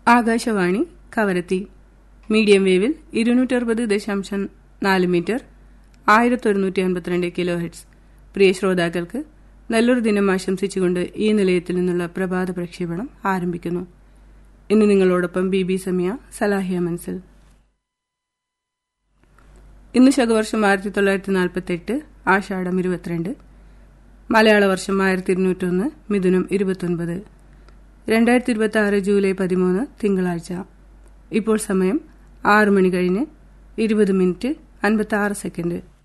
Akashvani Kavaratti medium വേവിൽ ഇരുന്നൂറ്ററുപത് ദശാംശം നാല് മീറ്റർ ആയിരത്തൊരുന്നൂറ്റി അൻപത്തിരണ്ട് കിലോ ഹെഡ്സ് പ്രിയ ശ്രോതാക്കൾക്ക് നല്ലൊരു ദിനം ആശംസിച്ചുകൊണ്ട് ഈ നിലയത്തിൽ നിന്നുള്ള പ്രഭാത പ്രക്ഷേപണം ആരംഭിക്കുന്നു ഇന്ന് നിങ്ങളോടൊപ്പം ബി ബി സമയ സലാഹിയ മൻസിൽ ഇന്ന് ശകവർഷം ആയിരത്തി തൊള്ളായിരത്തി നാൽപ്പത്തി എട്ട് ആഷാഢം ഇരുപത്തിരണ്ട് മലയാള വർഷം ആയിരത്തി ഇരുന്നൂറ്റൊന്ന് മിഥുനം ഇരുപത്തൊൻപത് രണ്ടായിരത്തി ഇരുപത്തി ആറ് ജൂലൈ പതിമൂന്ന് തിങ്കളാഴ്ച ഇപ്പോൾ സമയം ആറ് മണി കഴിഞ്ഞ് ഇരുപത് മിനിറ്റ് അൻപത്തി ആറ് സെക്കൻഡ്